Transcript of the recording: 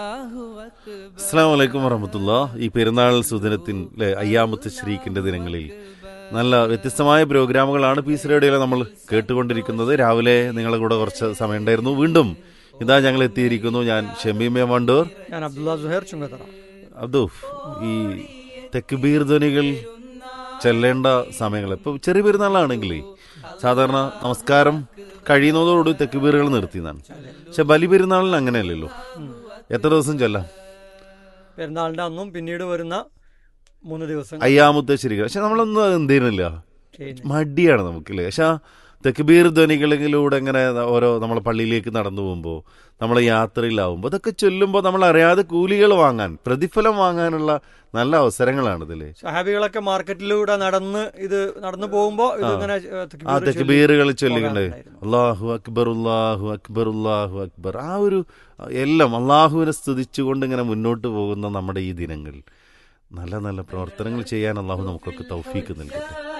അസ്സാം വലൈക്കും വറഹമത്തുള്ള ഈ പെരുന്നാൾ സുദിനത്തിൻ്റെ അയ്യാമത്ത് ശരീക്കിൻ്റെ ദിനങ്ങളിൽ നല്ല വ്യത്യസ്തമായ പ്രോഗ്രാമുകളാണ് പീസ് റേഡിയോയിൽ നമ്മൾ കേട്ടുകൊണ്ടിരിക്കുന്നത് രാവിലെ നിങ്ങളുടെ കൂടെ കുറച്ച് സമയം ഉണ്ടായിരുന്നു വീണ്ടും ഇതാ ഞങ്ങൾ എത്തിയിരിക്കുന്നു ഞാൻ ഷമീമ വണ്ടൂർ ഞാൻ അബ്ദുള്ള സുഹേർ ചുങ്കത്തറ അബ്ദൂഫ് ഈ തെക്കുബീർ ധ്വനികൾ ചെല്ലേണ്ട സമയങ്ങൾ ഇപ്പൊ ചെറിയ പെരുന്നാളാണെങ്കിലേ സാധാരണ നമസ്കാരം കഴിയുന്നതോടുകൂടി തെക്കുബീറുകൾ നിർത്തിയതാണ് പക്ഷെ ബലി പെരുന്നാളിന് അങ്ങനെയല്ലല്ലോ എത്ര ദിവസം ചെല്ലാം പെരുന്നാളിന്റെ അന്നും പിന്നീട് വരുന്ന മൂന്ന് ദിവസം അയ്യാമത്തെ ശരിക്കും പക്ഷെ നമ്മളൊന്നും അത് എന്ത് ചെയ്യുന്നില്ല ചെയ്യുന്നു മടിയാണ് നമുക്കില്ലേ പക്ഷെ ആ തെക്കുബീർ ധ്വനികളിലൂടെ ഇങ്ങനെ ഓരോ നമ്മളെ പള്ളിയിലേക്ക് നടന്നു പോകുമ്പോൾ നമ്മൾ യാത്രയിലാവുമ്പോൾ അതൊക്കെ ചൊല്ലുമ്പോൾ നമ്മൾ അറിയാതെ കൂലികൾ വാങ്ങാൻ പ്രതിഫലം വാങ്ങാനുള്ള നല്ല അവസരങ്ങളാണ് ഇതില് സഹാബികളൊക്കെ മാർക്കറ്റിലൂടെ നടന്ന് ഇത് നടന്നു പോകുമ്പോ ഇത് ഇങ്ങനെ ഏഹ്, തക്ബീർ ആ ചൊല്ലി തെക്കുബീറുകൾ ചൊല്ലിക്കണ്ടേ പോകാറുണ്ടായിരുന്നു. അള്ളാഹു അക്ബർ അള്ളാഹു അക്ബർ അള്ളാഹു അക്ബർ ആ ഒരു എല്ലാം അള്ളാഹുവിനെ സ്തുതിച്ചുകൊണ്ട് ഇങ്ങനെ മുന്നോട്ട് പോകുന്ന നമ്മുടെ ഈ ദിനങ്ങൾ നല്ല നല്ല പ്രവർത്തനങ്ങൾ ചെയ്യാൻ അള്ളാഹു നമുക്കൊക്കെ തൗഫീക്ക് നൽകട്ടെ